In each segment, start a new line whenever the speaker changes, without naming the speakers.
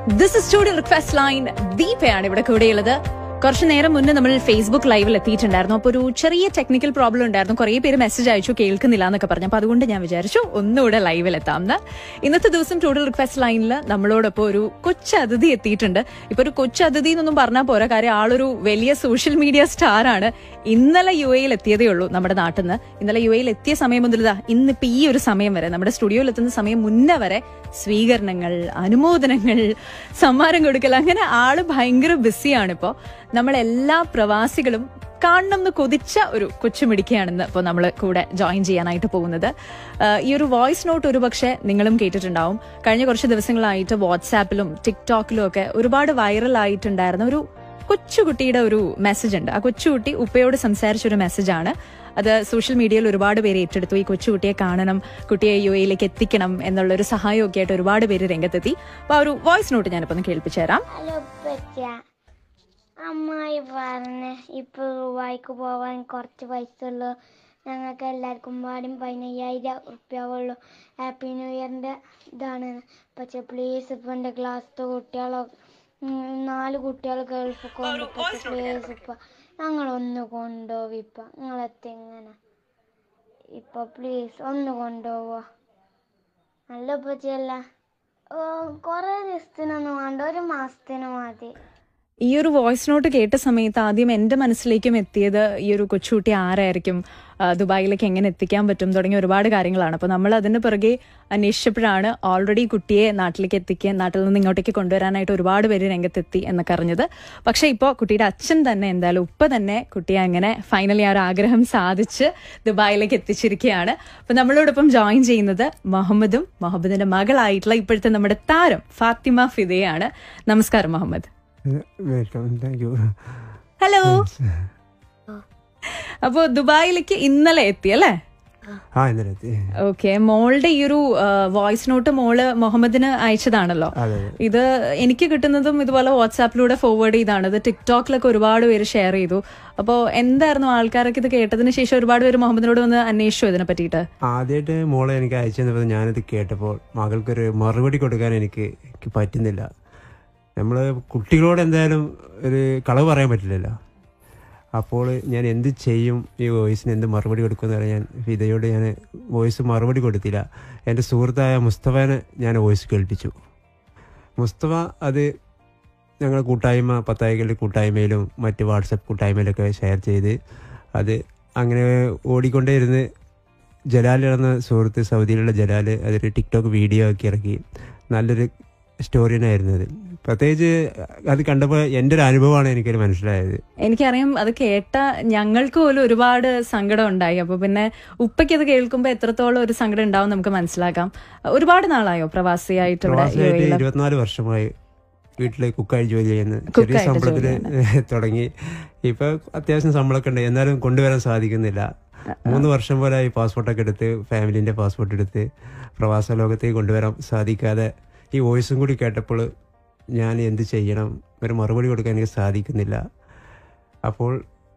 This is studio request line ദീപയാണ് ഇവിടെ കൂടെയുള്ളത് കുറച്ചു നേരം മുന്നേ നമ്മൾ ഫേസ്ബുക്ക് ലൈവിൽ എത്തിയിട്ടുണ്ടായിരുന്നു അപ്പോൾ ഒരു ചെറിയ ടെക്നിക്കൽ പ്രോബ്ലം ഉണ്ടായിരുന്നു കുറേ പേര് മെസ്സേജ് അയച്ചു കേൾക്കുന്നില്ല എന്നൊക്കെ പറഞ്ഞു അപ്പോൾ അതുകൊണ്ട് ഞാൻ വിചാരിച്ചു ഒന്നുകൂടെ ലൈവിൽ എത്താം എന്ന് ഇന്നത്തെ ദിവസം ടോട്ടൽ റിക്വസ്റ്റ് ലൈനിൽ നമ്മളോടൊപ്പം ഒരു കൊച്ചു അതിഥി എത്തിയിട്ടുണ്ട് ഇപ്പൊ ഒരു കൊച്ചു അതിഥി എന്നൊന്നും പറഞ്ഞാൽ പോരാ കാര്യം ആളൊരു വലിയ സോഷ്യൽ മീഡിയ സ്റ്റാർ ആണ് ഇന്നലെ യു എയിൽ എത്തിയതേ ഉള്ളൂ നമ്മുടെ നാട്ടിൽ നിന്ന് ഇന്നലെ യു എയിൽ എത്തിയ സമയം മുതൽ ഇതാ ഇന്നിപ്പോ ഈ ഒരു സമയം വരെ നമ്മുടെ സ്റ്റുഡിയോയിൽ എത്തുന്ന സമയം മുന്നേ വരെ സ്വീകരണങ്ങൾ അനുമോദനങ്ങൾ സമ്മാനം കൊടുക്കൽ അങ്ങനെ ആള് ഭയങ്കര ബിസിയാണ് ഇപ്പോ നമ്മളെല്ലാ പ്രവാസികളും കാണണം എന്ന് കൊതിച്ച ഒരു കൊച്ചുമിടിക്കുകയാണെന്ന് ഇപ്പോൾ നമ്മൾ കൂടെ ജോയിൻ ചെയ്യാനായിട്ട് പോകുന്നത് ആഹ് ഈ ഒരു വോയിസ് നോട്ട് ഒരുപക്ഷെ നിങ്ങളും കേട്ടിട്ടുണ്ടാവും കഴിഞ്ഞ കുറച്ച് ദിവസങ്ങളായിട്ട് വാട്സാപ്പിലും ടിക്ടോക്കിലും ഒക്കെ ഒരുപാട് വൈറൽ ആയിട്ടുണ്ടായിരുന്ന ഒരു കൊച്ചുകുട്ടിയുടെ ഒരു മെസ്സേജ് ഉണ്ട് ആ കൊച്ചുകുട്ടി ഉപ്പയോട് സംസാരിച്ച ഒരു മെസ്സേജാണ് അത് സോഷ്യൽ മീഡിയയിൽ ഒരുപാട് പേര് ഏറ്റെടുത്തു ഈ കൊച്ചുകുട്ടിയെ കാണണം കുട്ടിയെ യു എയിലേക്ക് എത്തിക്കണം എന്നുള്ള ഒരു സഹായമൊക്കെ ആയിട്ട് ഒരുപാട് പേര് രംഗത്തെത്തി അപ്പൊ ആ ഒരു വോയിസ് നോട്ട് ഞാനിപ്പോ ഒന്ന് കേൾപ്പിച്ചു തരാം
ഹലോ പറ്റ അമ്മായി പറഞ്ഞ് ഇപ്പോൾ ദുബായിക്ക് പോവാൻ കുറച്ച് പൈസ ഉള്ളു ഞങ്ങൾക്ക് എല്ലാവർക്കും പാടും പതിനയ്യായിരം ഉറുപ്പ്യാവുള്ളൂ ഹാപ്പി ന്യൂ ഇയറിൻ്റെ ഇതാണ് പക്ഷെ പ്ലീസ് ഇപ്പം എൻ്റെ ക്ലാസ്സിലെ കുട്ടികളോ ഉം, നാല് കുട്ടികൾ ഗൾഫിൽ കൊണ്ട് പ്ലീസ് ഇപ്പം ഞങ്ങളൊന്ന് കൊണ്ടുപോകും ഇപ്പം നിങ്ങളെത്തെങ്ങനെ ഇപ്പം പ്ലീസ് ഒന്ന് കൊണ്ടുപോവുക നല്ല ഉപ്പച്ചല്ല കുറേ ദിവസത്തിനൊന്നും വേണ്ട ഒരു മാസത്തിന് മതി
ഈ ഒരു വോയിസ് നോട്ട് കേട്ട സമയത്ത് ആദ്യം എന്റെ മനസ്സിലേക്കും എത്തിയത് ഈ ഒരു കൊച്ചുകുട്ടി ആരായിരിക്കും ആ, ദുബായിലേക്ക് എങ്ങനെ എത്തിക്കാൻ പറ്റും തുടങ്ങിയ ഒരുപാട് കാര്യങ്ങളാണ് അപ്പോൾ നമ്മൾ അതിന് പിറകെ അന്വേഷിച്ചപ്പോഴാണ് ഓൾറെഡി കുട്ടിയെ നാട്ടിലേക്ക് എത്തിക്കാൻ നാട്ടിൽ നിന്ന് ഇങ്ങോട്ടേക്ക് കൊണ്ടുവരാനായിട്ട് ഒരുപാട് പേര് രംഗത്തെത്തി എന്നൊക്കെ അറിഞ്ഞത് പക്ഷെ ഇപ്പോൾ കുട്ടിയുടെ അച്ഛൻ തന്നെ എന്തായാലും ഉപ്പ തന്നെ കുട്ടിയെ അങ്ങനെ ഫൈനലി ആ ഒരു ആഗ്രഹം സാധിച്ച് ദുബായിലേക്ക് എത്തിച്ചിരിക്കുകയാണ് അപ്പോൾ നമ്മളോടൊപ്പം ജോയിൻ ചെയ്യുന്നത് മുഹമ്മദും മുഹമ്മദിന്റെ മകളായിട്ടുള്ള ഇപ്പോഴത്തെ നമ്മുടെ താരം ഫാത്തിമ ഫിദയാണ് നമസ്കാരം Muhammad
welcome thank you
hello അപ്പോ ദുബായിലേക്ക് ഇന്നലെ എത്തി അല്ലേ
ആ ഇന്നലെ എത്തി
ഓക്കെ മോളുടെ ഈ ഒരു വോയിസ് നോട്ട് മോള് മുഹമ്മദിന് അയച്ചതാണല്ലോ
അതെ
ഇത് എനിക്ക് കിട്ടുന്നതും ഇതുപോലെ വാട്സാപ്പിലൂടെ ഫോർവേഡ് ചെയ്താണ് ഇത് ടിക്ടോക്കിലൊക്കെ ഒരുപാട് പേര് ഷെയർ ചെയ്തു അപ്പോൾ എന്തായിരുന്നു ആൾക്കാരൊക്കെ ഇത് കേട്ടതിന് ശേഷം ഒരുപാട് പേര് മുഹമ്മദിനോട് വന്ന് അന്വേഷിച്ചു ഇതിനെ പറ്റിയിട്ട്
ആദ്യമായിട്ട് മോളെ എനിക്ക് അയച്ചു തന്നപ്പോൾ ഞാനിത് കേട്ടപ്പോൾ മകൾക്കൊരു മറുപടി കൊടുക്കാൻ എനിക്ക് എനിക്ക് പറ്റുന്നില്ല നമ്മൾ കുട്ടികളോട് എന്തായാലും ഒരു കളവ് പറയാൻ പറ്റില്ലല്ലോ അപ്പോൾ ഞാൻ എന്ത് ചെയ്യും ഈ വോയിസിന് എന്ത് മറുപടി കൊടുക്കുമെന്ന് പറയാൻ ഞാൻ ഫിദയോട് ഞാൻ വോയിസ് മറുപടി കൊടുത്തില്ല എൻ്റെ സുഹൃത്തായ മുസ്തഫാനെ ഞാൻ വോയിസ് കേൾപ്പിച്ചു മുസ്തഫ അത് ഞങ്ങൾ കൂട്ടായ്മ പത്തായികളുടെ കൂട്ടായ്മയിലും മറ്റ് വാട്സപ്പ് കൂട്ടായ്മയിലൊക്കെ ഷെയർ ചെയ്ത് അത് അങ്ങനെ ഓടിക്കൊണ്ടേയിരുന്ന് ജലാൽ എന്ന സുഹൃത്ത് സൗദിയിലുള്ള ജലാൽ അതൊരു ടിക്ടോക്ക് വീഡിയോ ആക്കി ഇറക്കി നല്ലൊരു സ്റ്റോറിനായിരുന്നു അത് പ്രത്യേകിച്ച് അത് കണ്ടപ്പോൾ എൻ്റെ ഒരു അനുഭവമാണ് എനിക്കത് മനസ്സിലായത്
എനിക്കറിയാം അത് കേട്ട ഞങ്ങൾക്ക് പോലും ഒരുപാട് സങ്കടം ഉണ്ടായി അപ്പൊ പിന്നെ ഉപ്പയ്ക്ക് അത് കേൾക്കുമ്പോൾ എത്രത്തോളം ഒരു സങ്കടം ഉണ്ടാവും നമുക്ക് മനസ്സിലാക്കാം ഒരുപാട് നാളായോ പ്രവാസിയായിട്ട് ഇവിടെ യു
പ്രവാസിയായിട്ട്
എയിൽ
ഇരുപത്തിനാല് വർഷമായി വീട്ടിൽ കുക്കായി ജോലി ചെയ്യുന്നു ചെറിയ
കുക്കായിട്ട്
ശമ്പളത്തിൽ
ജോലി
തുടങ്ങി ഇപ്പൊ അത്യാവശ്യം ശമ്പളമൊക്കെ ഉണ്ട് എന്നാലും കൊണ്ടുവരാൻ സാധിക്കുന്നില്ല മൂന്ന് വർഷം പോലെ ഈ പാസ്പോർട്ടൊക്കെ എടുത്ത് ഫാമിലിന്റെ പാസ്പോർട്ട് എടുത്ത് പ്രവാസ ലോകത്തേക്ക് കൊണ്ടുവരാൻ സാധിക്കാതെ ഈ വോയിസും കൂടി കേട്ടപ്പോൾ ഞാൻ എന്ത് ചെയ്യണം ഒരു മറുപടി കൊടുക്കാൻ എനിക്ക് സാധിക്കുന്നില്ല അപ്പോൾ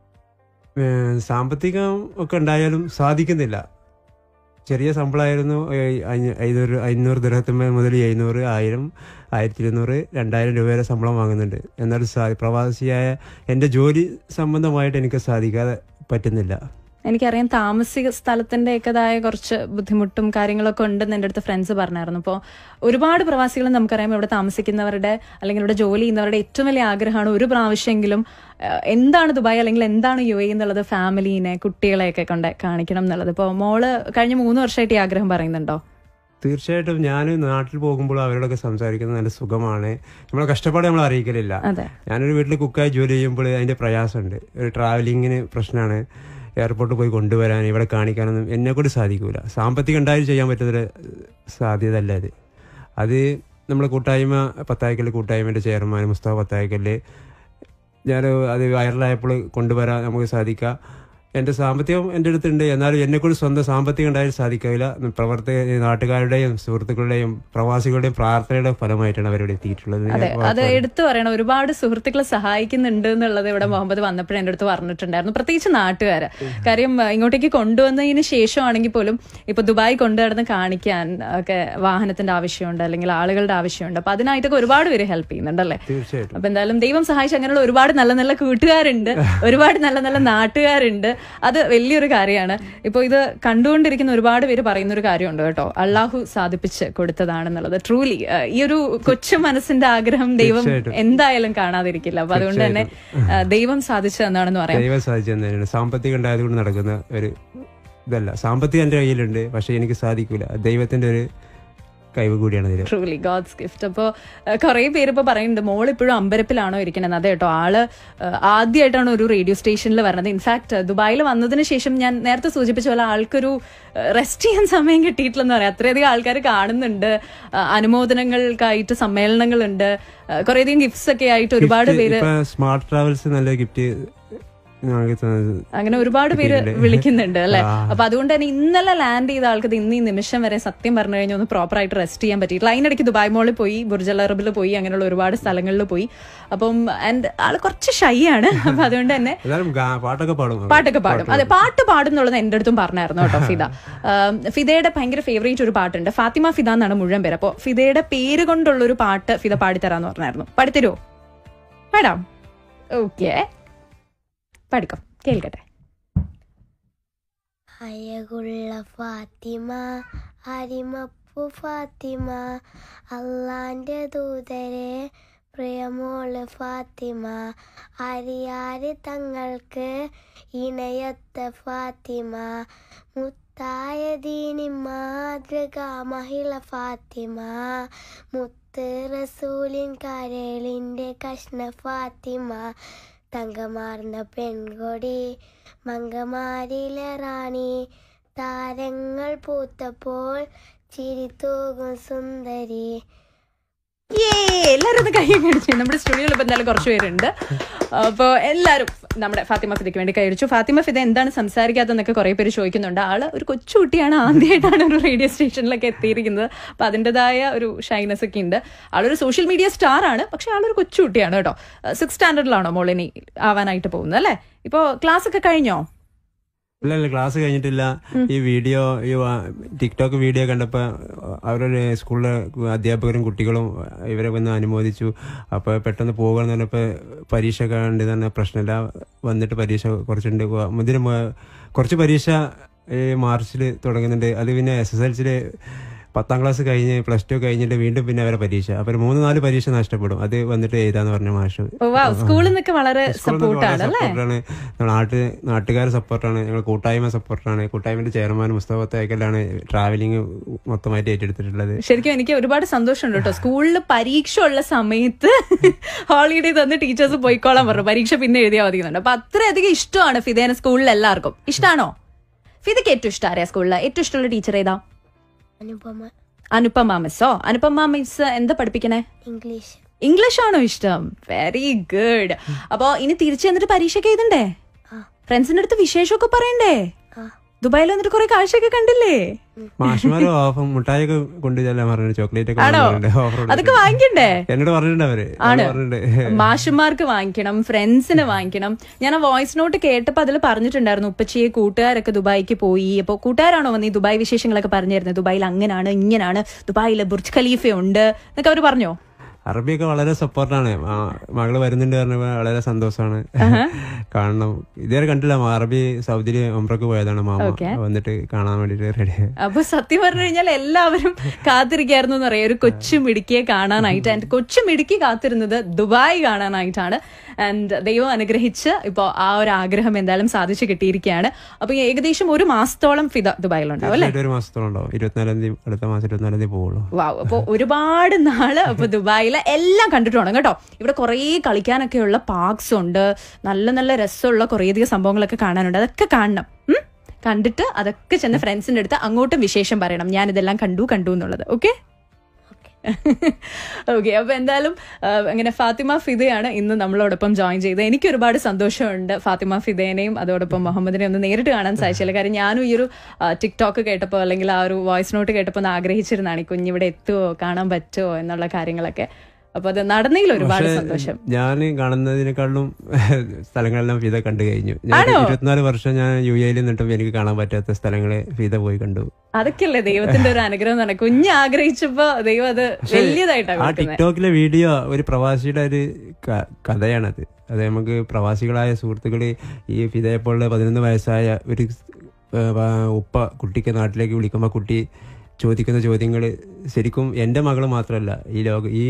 ഏഹ്, സാമ്പത്തികം ഒക്കെ ഉണ്ടായാലും സാധിക്കുന്നില്ല ചെറിയ ശമ്പളമായിരുന്നു ഏഹ്, അഞ്ഞ- ಐನೂറ് അഞ്ഞൂറ് ദിർഹത്തുമ്മ മുതൽ എഴുന്നൂറ് ആയിരം ആയിരത്തി ഇരുന്നൂറ് രണ്ടായിരം രൂപ വരെ ശമ്പളം വാങ്ങുന്നുണ്ട് എന്നാൽ സാ പ്രവാസിയായ എൻ്റെ ജോലി സംബന്ധമായിട്ട് എനിക്ക് സാധിക്കാതെ പറ്റുന്നില്ല
എനിക്കറിയാം താമസിക സ്ഥലത്തിന്റെ ഒക്കെതായ കുറച്ച് ബുദ്ധിമുട്ടും കാര്യങ്ങളൊക്കെ ഉണ്ടെന്ന് എൻ്റെ അടുത്ത് ഫ്രണ്ട്സ് പറഞ്ഞായിരുന്നു അപ്പോൾ ഒരുപാട് പ്രവാസികൾ നമുക്കറിയാം ഇവിടെ താമസിക്കുന്നവരുടെ അല്ലെങ്കിൽ ഇവിടെ ജോലി ചെയ്യുന്നവരുടെ ഏറ്റവും വലിയ ആഗ്രഹമാണ് ഒരു പ്രാവശ്യമെങ്കിലും ഏഹ്, എന്താണ് ദുബായ് അല്ലെങ്കിൽ എന്താണ് യു എ എന്നുള്ളത് ഫാമിലീനെ കുട്ടികളെയൊക്കെ കൊണ്ട് കാണിക്കണം എന്നുള്ളത് ഇപ്പോൾ മോള് കഴിഞ്ഞ മൂന്ന് വർഷമായിട്ട് ഈ ആഗ്രഹം പറയുന്നുണ്ടോ
തീർച്ചയായിട്ടും ഞാൻ നാട്ടിൽ പോകുമ്പോൾ അവരോടൊക്കെ സംസാരിക്കുന്നത് നല്ല സുഖമാണ് നമ്മളെ കഷ്ടപ്പാട് നമ്മൾ അറിയിക്കലില്ല
അതെ
ഞാനൊരു വീട്ടിൽ കുക്കായി ജോലി ചെയ്യുമ്പോൾ അതിൻ്റെ പ്രയാസമുണ്ട് ഒരു ട്രാവലിങ്ങിന് പ്രശ്നമാണ് എയർപോർട്ടിൽ പോയി കൊണ്ടുവരാൻ ഇവിടെ കാണിക്കാനൊന്നും എന്നെ കൂടി സാധിക്കൂല സാമ്പത്തികം ഉണ്ടായാലും ചെയ്യാൻ പറ്റുന്നൊരു സാധ്യത അല്ല അത് അത് നമ്മളെ കൂട്ടായ്മ പത്തായക്കല്ല് കൂട്ടായ്മയുടെ ചെയർമാൻ മുസ്തഫ പത്തായക്കല്ല് ഞാൻ അത് വൈറലായപ്പോൾ കൊണ്ടുവരാൻ നമുക്ക് സാധിക്കുക എന്റെ സാമ്പത്തികം എന്റെ അടുത്തുണ്ട് എന്നാലും എന്നെ കൂടി സ്വന്തം സാമ്പത്തികം ഉണ്ടായാലും സാധിക്കില്ല പ്രവർത്തക നാട്ടുകാരുടെയും സുഹൃത്തുക്കളുടെയും പ്രവാസികളുടെയും പ്രാർത്ഥനയുടെ ഫലമായിട്ടാണ് അവരിവിടെ എത്തിയിട്ടുള്ളത്
അതെ അത് എടുത്തു പറയണം ഒരുപാട് സുഹൃത്തുക്കളെ സഹായിക്കുന്നുണ്ട് എന്നുള്ളത് ഇവിടെ മുഹമ്മദ് വന്നപ്പോഴും എൻ്റെ അടുത്ത് പറഞ്ഞിട്ടുണ്ടായിരുന്നു പ്രത്യേകിച്ച് നാട്ടുകാര് കാര്യം ആ, ഇങ്ങോട്ടേക്ക് കൊണ്ടുവന്നതിന് ശേഷമാണെങ്കിൽ പോലും ഇപ്പൊ ദുബായ് കൊണ്ടുവന്ന് കാണിക്കാൻ ഒക്കെ വാഹനത്തിന്റെ ആവശ്യമുണ്ട് അല്ലെങ്കിൽ ആളുകളുടെ ആവശ്യമുണ്ട് അപ്പൊ അതിനായിട്ടൊക്കെ ഒരുപാട് പേര് ഹെൽപ്പ് ചെയ്യുന്നുണ്ടല്ലേ
തീർച്ചയായിട്ടും
അപ്പൊ എന്തായാലും ദൈവം സഹായിച്ച് അങ്ങനെയുള്ള ഒരുപാട് നല്ല നല്ല കൂട്ടുകാരുണ്ട് ഒരുപാട് നല്ല നല്ല നാട്ടുകാരുണ്ട് അത് വലിയൊരു കാര്യമാണ് ഇപ്പൊ ഇത് കണ്ടുകൊണ്ടിരിക്കുന്ന ഒരുപാട് പേര് പറയുന്ന ഒരു കാര്യമുണ്ട് കേട്ടോ അള്ളാഹു സാധിപ്പിച്ച് കൊടുത്തതാണെന്നുള്ളത് ട്രൂലി ഈ ഒരു കൊച്ചു മനസ്സിന്റെ ആഗ്രഹം ദൈവം
തീർച്ചയായിട്ടും.
എന്തായാലും കാണാതിരിക്കില്ല അപ്പൊ അതുകൊണ്ട് തന്നെ ആ, ദൈവം സാധിച്ചു തന്നാണെന്ന് പറയാം
ദൈവം സാധിച്ചു തന്നെയാണ് സാമ്പത്തികം ഉണ്ടായതുകൊണ്ട് നടക്കുന്ന ഒരു ഇതല്ല സാമ്പത്തികം എന്റെ കയ്യിലുണ്ട് പക്ഷെ എനിക്ക് സാധിക്കൂല ദൈവത്തിന്റെ ഒരു കഴിവ് കൂടിയാണ് ഇതിൽ
ട്രൂലി ഗോഡ്സ് ഗിഫ്റ്റ് അപ്പോൾ കുറേ പേര് ഇപ്പോൾ പറയുന്നുണ്ട് മോൾ ഇപ്പോഴും അമ്പരപ്പിലാണോ ഇരിക്കണത് അതെ കേട്ടോ ആള് അഹ് ആദ്യമായിട്ടാണ് ഒരു റേഡിയോ സ്റ്റേഷനിൽ വരുന്നത് ഇൻഫാക്ട് ദുബായിൽ വന്നതിന് ശേഷം ഞാൻ നേരത്തെ സൂചിപ്പിച്ച പോലെ ആൾക്കൊരു റെസ്റ്റ് ചെയ്യാൻ സമയം കിട്ടിയിട്ടില്ലെന്ന് പറയാം അത്രയധികം ആൾക്കാർ കാണുന്നുണ്ട് അഹ് അനുമോദനങ്ങൾക്കായിട്ട് സമ്മേളനങ്ങളുണ്ട് അഹ് കുറേയധികം ഗിഫ്റ്റ്സ് ഒക്കെ ആയിട്ട് ഒരുപാട് പേര്
ഇപ്പൊ സ്മാർട്ട് ട്രാവൽസ് നല്ല ഗിഫ്റ്റ് ഞങ്ങൾക്ക് തന്നത്.
അങ്ങനെ ഒരുപാട് പേര്
കിട്ടിയിട്ടുണ്ട്.
വിളിക്കുന്നുണ്ട് അല്ലെ
ആ.
അപ്പൊ അതുകൊണ്ട് തന്നെ ഇന്നലെ ലാൻഡ് ചെയ്ത ആൾക്ക് ഇത് ഇന്ന് ഈ നിമിഷം വരെ സത്യം പറഞ്ഞു കഴിഞ്ഞാൽ ഒന്ന് പ്രോപ്പർ ആയിട്ട് റെസ്റ്റ് ചെയ്യാൻ പറ്റിയിട്ടില്ല അതിനിടയ്ക്ക് ദുബായ് മോളിൽ പോയി ബുർജ് അൽ അറബിൽ പോയി അങ്ങനെയുള്ള ഒരുപാട് സ്ഥലങ്ങളിൽ പോയി അപ്പം ആൻഡ് ആള് കുറച്ച് ഷൈ ആണ് അപ്പൊ അതുകൊണ്ട് തന്നെ
എല്ലാരും ഗാ- പാട്ടൊക്കെ പാടും
പാട്ടൊക്കെ പാടും അതെ പാട്ട് പാടുന്നുള്ളത് എന്റെ അടുത്തും പറഞ്ഞായിരുന്നു കേട്ടോ ഫിദ ആം, ഫിദയുടെ ഭയങ്കര ഫേവറേറ്റ് ഒരു പാട്ടുണ്ട് ഫാത്തിമ ഫിദ എന്നാണ് മുഴുവൻ പേര് അപ്പോൾ ഫിദയുടെ പേര് കൊണ്ടുള്ള ഒരു പാട്ട് ഫിദ പാടിത്തരാന്ന് പറഞ്ഞായിരുന്നു പാടിത്തരുമോ പാടാം ഓക്കെ പാടിക്കോ കേൾക്കട്ടെ
അയകുള്ള ഫാത്തിമ അരിമപ്പു ഫാത്തിമ അള്ളാന്റെ ദൂതരെ പ്രിയമോള് ഫാത്തിമ അരിയാര് തങ്ങൾക്ക് ഇണയത്ത ഫാത്തിമ മുത്തായ ദീനി മാതൃക മഹിള ഫാത്തിമ മുത്ത് റസൂലിൻ കരളിൻ്റെ കഷ്ണ ഫാത്തിമ തങ്കമാർന്ന പെൺകൊടി മങ്കമാരിലെ റാണി താരങ്ങൾ പൂത്തപ്പോൾ ചിരിത്തൂകും സുന്ദരി
യേ എല്ലാവരും ഒന്ന് കൈ കടിച്ചു നമ്മുടെ സ്റ്റുഡിയോയിൽ ഇപ്പൊ എന്തായാലും കുറച്ച് പേരുണ്ട് അപ്പോൾ എല്ലാവരും നമ്മുടെ ഫാത്തിമ ഫിദയ്ക്ക് വേണ്ടി കൈയടിച്ചു ഫാത്തിമ ഫിദ എന്താണ് സംസാരിക്കാത്തതെന്നൊക്കെ കുറെ പേര് ചോദിക്കുന്നുണ്ട് ആള് ഒരു കൊച്ചുകുട്ടിയാണ് ആദ്യമായിട്ടാണ് ഒരു റേഡിയോ സ്റ്റേഷനിലൊക്കെ എത്തിയിരിക്കുന്നത് അപ്പൊ അതിൻ്റെതായ ഒരു ഷൈനസ് ഒക്കെ ഉണ്ട് ആളൊരു സോഷ്യൽ മീഡിയ സ്റ്റാർ ആണ് പക്ഷെ ആളൊരു കൊച്ചുകുട്ടിയാണ് കേട്ടോ സിക്സ് സ്റ്റാൻഡേർഡിലാണോ മോളിനി ആവാനായിട്ട് പോകുന്നത് അല്ലേ ഇപ്പോ ക്ലാസ് ഒക്കെ കഴിഞ്ഞോ
ഇല്ല ഇല്ല ക്ലാസ് കഴിഞ്ഞിട്ടില്ല ഈ വീഡിയോ ഈ വാ- ടിക്ടോക്ക് വീഡിയോ കണ്ടപ്പോ അവരുടെ സ്കൂളിലെ അധ്യാപകരും കുട്ടികളും ഇവരെ വന്ന് അനുമോദിച്ചു അപ്പൊ പെട്ടെന്ന് പോകാന്ന് പറഞ്ഞപ്പോ പരീക്ഷ കണ്ട് തന്നെ പ്രശ്നമില്ല വന്നിട്ട് പരീക്ഷ കുറച്ചുണ്ട് ഇതിന് മു- കുറച്ച് പരീക്ഷ ഈ മാർച്ചിൽ തുടങ്ങുന്നുണ്ട് അത് പിന്നെ എസ് എസ് എൽ സിയില് പത്താം ക്ലാസ് കഴിഞ്ഞ് പ്ലസ് ടു കഴിഞ്ഞിട്ട് വീണ്ടും പിന്നെ അവരെ പരീക്ഷ അപ്പൊ ഒരു മൂന്ന് നാല് പരീക്ഷ നഷ്ടപ്പെടും അത് വന്നിട്ട് എഴുതാന്ന് പറഞ്ഞ മാഷ്
വാ സ്കൂളിൽ നിന്നൊക്കെ വളരെ
സ്കൂളിൽ നിന്ന്
സപ്പോർട്ടാണ്
വളരെ
അല്ലേ
സപ്പോർട്ടാണ് നമ്മുടെ നാട്ട് നാട്ടുകാർ സപ്പോർട്ടാണ് ഞങ്ങൾ കൂട്ടായ്മ സപ്പോർട്ടാണ് കൂട്ടായ്മയുടെ ചെയർമാൻ മുസ്തഫ തേക്കലാണ് ട്രാവലിംഗ് മൊത്തമായിട്ട് ഏറ്റെടുത്തിട്ടുള്ളത്
ശരിക്കും എനിക്ക് ഒരുപാട് സന്തോഷമുണ്ട് കേട്ടോ സ്കൂളിൽ പരീക്ഷ ഉള്ള സമയത്ത് ഹോളിഡേ തന്ന് ടീച്ചേഴ്സ് പോയിക്കോളാൻ പറഞ്ഞു പരീക്ഷ പിന്നെ എഴുതിയാൽ മതിയുന്നുണ്ട് അപ്പൊ അത്രയധികം ഇഷ്ടമാണ് ഫിദേനെ സ്കൂളിൽ എല്ലാവർക്കും ഇഷ്ടമാണോ ഫിദയ്ക്ക് ഏറ്റവും ഇഷ്ടം ആരെയാ സ്കൂളിൽ ഏറ്റവും ഇഷ്ടമുള്ള ടീച്ചർ ഏതാ
അനുപമ
അനുപമ മിസ്സോ അനുപമ മിസ് എന്താ പഠിപ്പിക്കണേ
ഇംഗ്ലീഷ്
ഇംഗ്ലീഷ് ആണോ ഇഷ്ടം വെരി ഗുഡ് അപ്പോ ഇനി തിരിച്ചു വന്നിട്ട് പരീക്ഷയ്ക്ക് എഴുതണ്ടേ
ആ.
ഫ്രണ്ട്സിന്റെ അടുത്ത് വിശേഷമൊക്കെ പറയണ്ടേ
ആ
ദുബായിൽ വന്നിട്ട് കുറെ കാഴ്ചയൊക്കെ കണ്ടില്ലേ
മാഷ്മാര് ഓഫർ മുട്ടായൊക്കെ കൊണ്ടുചെല്ലാൻ പറഞ്ഞു ചോക്ലേറ്റ് ഒക്കെ
ആണോ?
കൊണ്ടുവന്നിട്ടുണ്ട്, offer
അതൊക്കെ
കൊടുത്തിട്ടുണ്ട്.
വാങ്ങിക്കണ്ടേ
എന്നോട് പറഞ്ഞിട്ടുണ്ട് അവര്
ആണ്.
എന്നോട് പറഞ്ഞിട്ടുണ്ട്
മാഷന്മാർക്ക് വാങ്ങിക്കണം ഫ്രണ്ട്സിന് വാങ്ങിക്കണം ഞാൻ ആ വോയിസ് നോട്ട് കേട്ടപ്പോ അതിൽ പറഞ്ഞിട്ടുണ്ടായിരുന്നു ഉപ്പച്ചിയെ കൂട്ടുകാരൊക്കെ ദുബായിക്ക് പോയി അപ്പോൾ കൂട്ടുകാരാണോ വന്ന് ഈ ദുബായ് വിശേഷങ്ങളൊക്കെ പറഞ്ഞു തരുന്നത് ദുബായിൽ അങ്ങനെയാണ് ഇങ്ങനെയാണ് ദുബായിൽ ബുർജ് ഖലീഫ ഉണ്ട് എന്നൊക്കെ അവർ പറഞ്ഞോ
അറബിയൊക്കെ വളരെ സപ്പോർട്ടാണ് മകള് വരുന്നുണ്ട് പറഞ്ഞപ്പോ വളരെ സന്തോഷമാണ് കാണണം ഇതുവരെ കണ്ടില്ല അറബി സൗദിയില് ഒമ്രക്ക് പോയതാണ് മാമ
Okay.
വന്നിട്ട് കാണാൻ വേണ്ടിട്ട് റെഡി
അപ്പൊ സത്യം പറഞ്ഞു കഴിഞ്ഞാൽ എല്ലാവരും കാത്തിരിക്കായിരുന്നു എന്ന് പറയാം ഒരു കൊച്ചു മിടുക്കിയെ കാണാനായിട്ട് ആൻഡ് കൊച്ചു മിടുക്കി കാത്തിരുന്നത് ദുബായ് കാണാനായിട്ടാണ് ആൻഡ് ദൈവം അനുഗ്രഹിച്ച് ഇപ്പോൾ ആ ഒരു ആഗ്രഹം എന്തായാലും സാധിച്ചു കിട്ടിയിരിക്കുകയാണ് അപ്പൊ ഈ ഏകദേശം ഒരു മാസത്തോളം ഫിദ ദുബായിലുണ്ടാവും അല്ലെ
ഒരു മാസത്തോളം ഉണ്ടാവും ഇരുപത്തിനാലാം തീയതി അടുത്ത മാസം ഇരുപത്തിനാലാം തീയതി പോവുള്ളൂ
വാവ് അപ്പൊ ഒരുപാട് നാള് അപ്പൊ ദുബായിലെ എല്ലാം കണ്ടിട്ട് വേണം കേട്ടോ ഇവിടെ കുറേ കളിക്കാനൊക്കെയുള്ള പാർക്സ് ഉണ്ട് നല്ല നല്ല രസമുള്ള കുറേയധികം സംഭവങ്ങളൊക്കെ കാണാനുണ്ട് അതൊക്കെ കാണണം ഉം? കണ്ടിട്ട് അതൊക്കെ ചെന്ന് ഫ്രണ്ട്സിന്റെ അടുത്ത് അങ്ങോട്ടും വിശേഷം പറയണം ഞാൻ ഇതെല്ലാം കണ്ടു കണ്ടു എന്നുള്ളത് ഓക്കെ ഓക്കെ അപ്പൊ എന്തായാലും ആ, അങ്ങനെ ഫാത്തിമ ഫിദയാണ് ഇന്ന് നമ്മളോടൊപ്പം ജോയിൻ ചെയ്തത് എനിക്ക് ഒരുപാട് സന്തോഷമുണ്ട് ഫാത്തിമ ഫിദേനെയും അതോടൊപ്പം മുഹമ്മദിനെ ഒന്ന് നേരിട്ട് കാണാൻ സാധിച്ചില്ല കാര്യം ഞാനും ഈ ഒരു ആ, ടിക്ടോക്ക് കേട്ടപ്പോൾ അല്ലെങ്കിൽ ആ ഒരു വോയിസ് നോട്ട് കേട്ടപ്പോൾ ഒന്ന് ആഗ്രഹിച്ചിരുന്നതാണ് ഈ കുഞ്ഞിവിടെ എത്തുമോ കാണാൻ പറ്റുമോ എന്നുള്ള കാര്യങ്ങളൊക്കെ അപ്പൊ അത് നടന്നതിൽ ഒരുപാട് സന്തോഷം
ഞാൻ കാണുന്നതിനേക്കാളും സ്ഥലങ്ങളെല്ലാം ഫീത കണ്ടു കഴിഞ്ഞു ഞാൻ ഇരുപത്തിനാല് വർഷം ഞാൻ യു എയിൽ നിന്നിട്ടും എനിക്ക് കാണാൻ പറ്റാത്ത സ്ഥലങ്ങളെ ഫീത പോയി കണ്ടു
അതൊക്കെയല്ലേ ദൈവത്തിന്റെ ഒരു അനുഗ്രഹം എന്ന് പറഞ്ഞാൽ കുഞ്ഞ് ആഗ്രഹിച്ചപ്പോ ദൈവം അത് വലിയതായിട്ടാണ്
ആ
കൊടുക്കുന്നത്
ടിക്ടോക്കിലെ വീഡിയോ ഒരു പ്രവാസിയുടെ ഒരു ക- കഥയാണത് അത് നമുക്ക് പ്രവാസികളായ സുഹൃത്തുക്കൾ ഈ ഫിദയെപ്പോലുള്ള പതിനൊന്ന് വയസ്സായ ഒരു ഏ, വ- ഉപ്പ കുട്ടിക്ക് നാട്ടിലേക്ക് വിളിക്കുമ്പോൾ കുട്ടി ചോദിക്കുന്ന ചോദ്യങ്ങൾ ശരിക്കും എൻ്റെ മകൾ മാത്രമല്ല ഈ ലോക ഈ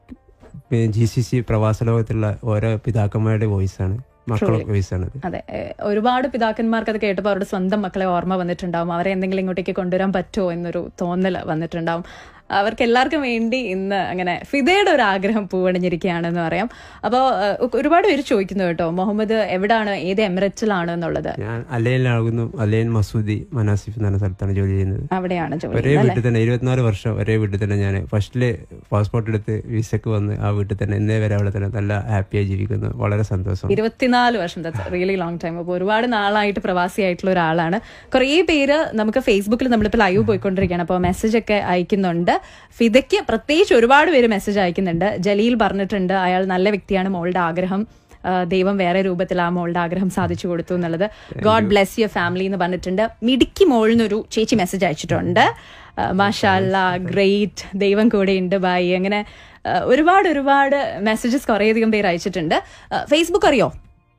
ജി സി സി പ്രവാസ ലോകത്തുള്ള ഓരോ പിതാക്കന്മാരുടെ വോയിസാണ് മക്കളുടെ വോയിസാണത്
അതെ ഏഹ് ഒരുപാട് പിതാക്കന്മാർക്ക് അത് കേട്ടപ്പോൾ അവരുടെ സ്വന്തം മക്കളെ ഓർമ്മ വന്നിട്ടുണ്ടാവും അവരെ എന്തെങ്കിലും ഇങ്ങോട്ടേക്ക് കൊണ്ടുവരാൻ പറ്റുമോ എന്നൊരു തോന്നൽ വന്നിട്ടുണ്ടാവും അവർക്ക് എല്ലാവർക്കും വേണ്ടി ഇന്ന് അങ്ങനെ ഫിദയുടെ ഒരു ആഗ്രഹം പൂവണിഞ്ഞിരിക്കുകയാണെന്ന് പറയാം അപ്പോൾ ഒരുപാട് പേര് ചോദിക്കുന്നു കേട്ടോ മുഹമ്മദ് എവിടാണ് ഏത് എമിറേറ്റ്സിലാണ് എന്നുള്ളത്
ഞാൻ അലയിലാകുന്നു അലയൻ മസൂദി മനാസിഫ് എന്ന് പറഞ്ഞ സ്ഥലത്താണ് ജോലി ചെയ്യുന്നത്
അവിടെയാണ് ജോലി
ഒരേ വീട്ടിൽ തന്നെ ഇരുപത്തിനാല് വർഷം ഒരേ വീട്ടിൽ തന്നെ ഞാൻ ഫസ്റ്റില് പാസ്പോർട്ട് എടുത്ത് വിസക്ക് വന്ന് ആ വീട്ടിൽ തന്നെ ഇന്നേ വരെ അവിടെ തന്നെ നല്ല ഹാപ്പിയായി ജീവിക്കുന്നു വളരെ സന്തോഷം
ഇരുപത്തിനാല് വർഷം റിയലി ലോങ് ടൈം അപ്പോൾ ഒരുപാട് നാളായിട്ട് പ്രവാസിയായിട്ടുള്ള ഒരാളാണ് കുറേ പേര് നമുക്ക് ഫേസ്ബുക്കിൽ നമ്മളിപ്പോൾ ലൈവ് പോയിക്കൊണ്ടിരിക്കുകയാണ് അപ്പോൾ മെസ്സേജ് ഒക്കെ അയക്കുന്നുണ്ട് ഫിദയ്ക്ക് പ്രത്യേകിച്ച് ഒരുപാട് പേര് മെസ്സേജ് അയക്കുന്നുണ്ട് ജലീൽ പറഞ്ഞിട്ടുണ്ട് അയാൾ നല്ല വ്യക്തിയാണ് മോളുടെ ആഗ്രഹം ആ, ദൈവം വേറെ രൂപത്തിൽ ആ മോളുടെ ആഗ്രഹം സാധിച്ചു കൊടുത്തു എന്നുള്ളത് ഗോഡ് ബ്ലെസ് യുവർ ഫാമിലി എന്ന് പറഞ്ഞിട്ടുണ്ട് മിടുക്കി മോളിനൊരു ചേച്ചി മെസ്സേജ് അയച്ചിട്ടുണ്ട് മാഷാല്ല ഗ്രേറ്റ് ദൈവം കൂടെയുണ്ട് ബൈ അങ്ങനെ ആ, ഒരുപാട് ഒരുപാട് മെസ്സേജസ് കുറേയധികം പേര് അയച്ചിട്ടുണ്ട് ഫേസ്ബുക്ക് അറിയോ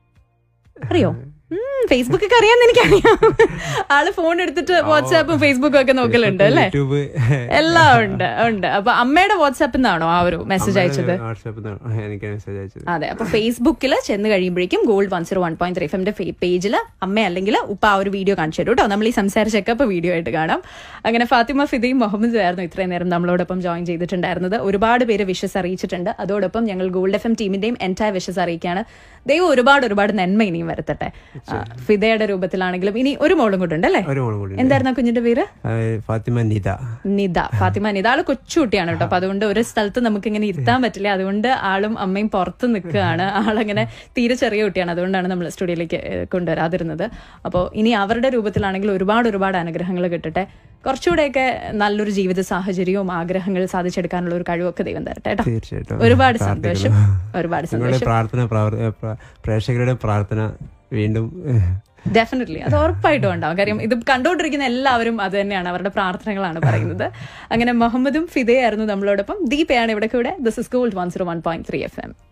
അറിയോ ഫേസ്ബുക്ക് ഒക്കെ അറിയാന്ന് എനിക്കറിയാം ആള് ഫോൺ എടുത്തിട്ട് വാട്സാപ്പും ഫേസ്ബുക്കും ഒക്കെ നോക്കലുണ്ട് അല്ലേ
യൂട്യൂബ്
എല്ലാം ഉണ്ട് ഉണ്ട് അപ്പൊ അമ്മയുടെ വാട്സാപ്പിൽ നിന്നാണോ ആ ഒരു മെസ്സേജ് അയച്ചത്
വാട്സാപ്പ് എനിക്ക് മെസ്സേജ് അയച്ചത്
അതെ അപ്പൊ ഫേസ്ബുക്കിൽ ചെന്ന് കഴിയുമ്പോഴേക്കും gold one zero one point three എഫിന്റെ പേജിൽ അമ്മ അല്ലെങ്കിൽ ഉപ്പ ആ ഒരു വീഡിയോ കാണിച്ചു തരും കേട്ടോ നമ്മൾ ഈ സംസാരിച്ചൊക്കെ ഇപ്പൊ വീഡിയോ ആയിട്ട് കാണാം അങ്ങനെ ഫാത്തിമ ഫിദയും മുഹമ്മദ് ആയിരുന്നു ഇത്രയും നേരം നമ്മളോടൊപ്പം ജോയിൻ ചെയ്തിട്ടുണ്ടായിരുന്നത് ഒരുപാട് പേര് വിഷസ് അറിയിച്ചിട്ടുണ്ട് അതോടൊപ്പം ഞങ്ങൾ ഗോൾഡ് എഫ് എം ടീമിന്റെയും എൻറ്റയർ വിഷസ് അറിയിക്കുകയാണ് ദൈവം ഒരുപാട് ഒരുപാട് നന്മ ഇനിയും വരുത്തട്ടെ ആ, ഫിദയുടെ രൂപത്തിലാണെങ്കിലും ഇനി ഒരു മോളും കൂടെ ഉണ്ട് അല്ലേ
ഒരു മോളും കൂടി ഉണ്ട്.
എന്തായിരുന്നു ആ കുഞ്ഞിന്റെ പേര്
ആ, ഫാത്തിമ നിത
നിത ഫാത്തിമ നിത ആള് കൊച്ചുകുട്ടിയാണ് കേട്ടോ അപ്പൊ അതുകൊണ്ട് ഒരു സ്ഥലത്ത് നമുക്ക് ഇങ്ങനെ ഇരുത്താൻ പറ്റില്ല അതുകൊണ്ട് ആളും അമ്മയും പുറത്ത് നിൽക്കുകയാണ് ആളങ്ങനെ തീരെ ചെറിയ കുട്ടിയാണ് അതുകൊണ്ടാണ് നമ്മൾ സ്റ്റുഡിയോയിലേക്ക് ഏഹ്, കൊണ്ടുവരാതിരുന്നത് അപ്പോൾ ഇനി അവരുടെ രൂപത്തിലാണെങ്കിൽ ഒരുപാട് ഒരുപാട് അനുഗ്രഹങ്ങൾ കിട്ടട്ടെ കുറച്ചുകൂടെയൊക്കെ നല്ലൊരു ജീവിത സാഹചര്യവും ആഗ്രഹങ്ങൾ സാധിച്ചെടുക്കാനുള്ള ഒരു കഴിവൊക്കെ ദൈവം തരട്ടെ കേട്ടോ
തീർച്ചയായിട്ടും
ഒരുപാട് സന്തോഷം ഒരുപാട്
നിങ്ങളുടെ
സന്തോഷം
പ്രാർത്ഥന പ്രവർ- ഏ, പ്ര- പ്രേക്ഷകരുടെ പ്രാർത്ഥന വീണ്ടും ഏ,
ഡെഫിനറ്റ്ലി അത് ഉറപ്പായിട്ടും ഉണ്ടാവും കാര്യം ഇത് കണ്ടുകൊണ്ടിരിക്കുന്ന എല്ലാവരും അത് തന്നെയാണ് അവരുടെ പ്രാർത്ഥനകളാണ് പറയുന്നത് അങ്ങനെ മുഹമ്മദും ഫിദയായിരുന്നു നമ്മളോടൊപ്പം ദീപയാണ് ഇവിടെ കൂടെ this is gold one zero one point three F M